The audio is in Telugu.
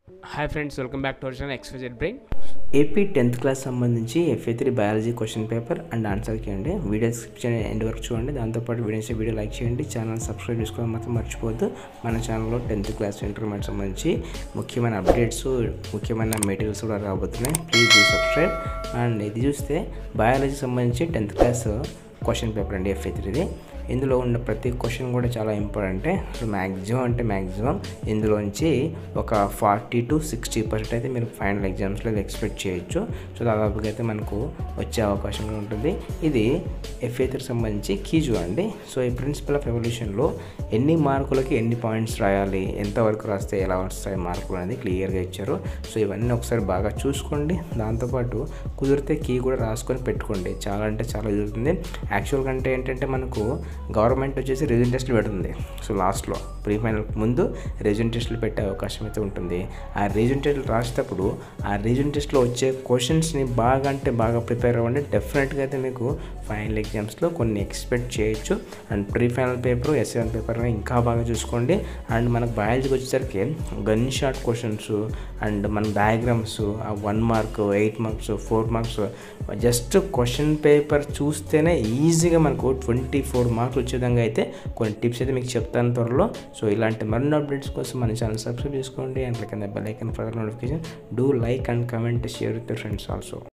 hi friends welcome back to version ఎక్స్పెజెడ్ బ్రెయిన్ ఏపీ టెన్త్ క్లాస్ సంబంధించి FA three biology question paper and answer చేయండి వీడియో డిస్క్రిప్షన్ ఎండ్ వరకు చూడండి దాంతోపాటు వీడియోస్ వీడియో లైక్ చేయండి ఛానల్ సబ్స్క్రైబ్ చేసుకోవడం మాత్రం మర్చిపోవద్దు మన ఛానల్లో టెన్త్ క్లాస్ ఇంటర్మీడియట్ సంబంధించి ముఖ్యమైన అప్డేట్స్ ముఖ్యమైన మెటీరియల్స్ కూడా రాబోతున్నాయి ప్లీజ్ డూ సబ్స్క్రైబ్ అండ్ ఇది చూస్తే బయాలజీ సంబంధించి టెన్త్ క్లాస్ క్వశ్చన్ పేపర్ అండి ఎఫ్ఏ త్రీది ఇందులో ఉన్న ప్రతి క్వశ్చన్ కూడా చాలా ఇంపార్టెంటే సో మ్యాక్సిమం అంటే మ్యాక్సిమం ఇందులోంచి ఒక ఫార్టీ టు సిక్స్టీ పర్సెంట్ అయితే మీరు ఫైనల్ ఎగ్జామ్స్లో ఎక్స్పెక్ట్ చేయొచ్చు సో దాదాపుగా అయితే మనకు వచ్చే అవకాశం కూడా ఉంటుంది ఇది ఎఫ్ఏత్కి సంబంధించి కీ చూడండి సో ఈ ప్రిన్సిపల్ ఆఫ్ ఎవల్యూషన్లో ఎన్ని మార్కులకి ఎన్ని పాయింట్స్ రాయాలి ఎంతవరకు రాస్తే ఎలా వస్తాయి మార్కులు అనేది క్లియర్గా ఇచ్చారు సో ఇవన్నీ ఒకసారి బాగా చూసుకోండి దాంతోపాటు కుదిరితే కీ కూడా రాసుకొని పెట్టుకోండి చాలా అంటే చాలా జరుగుతుంది యాక్చువల్గా అంటే ఏంటంటే మనకు గవర్నమెంట్ వచ్చేసి రిజన్ టెస్ట్లు పెడుతుంది సో లాస్ట్లో ప్రీ ఫైనల్ ముందు రిజన్ టెస్ట్లు పెట్టే అవకాశం అయితే ఉంటుంది ఆ రిజన్ టెస్ట్లు రాసేటప్పుడు ఆ రిజన్ టెస్ట్లో వచ్చే క్వశ్చన్స్ని బాగా అంటే బాగా ప్రిపేర్ అవ్వండి డెఫినెట్గా అయితే మీకు ఫైనల్ ఎగ్జామ్స్లో కొన్ని ఎక్స్పెక్ట్ చేయొచ్చు and pre final paper SN paper ఇంకా బాగా చూసుకోండి అండ్ మనకు బయాలజీకి వచ్చేసరికి గన్ షాట్ క్వశ్చన్స్ అండ్ మన డయాగ్రామ్స్ ఆ one mark eight marks four marks just question paper చూస్తేనే ఈజీగా మనకు ట్వంటీ ఫోర్ మార్క్స్ వచ్చే విధంగా అయితే కొన్ని టిప్స్ అయితే మీకు చెప్తాను త్వరలో సో ఇలాంటి మరిన్ని అప్డేట్స్ కోసం మన ఛానల్ సబ్స్క్రైబ్ చేసుకోండి అండ్ కింద bell icon for notification do like and comment share with friends also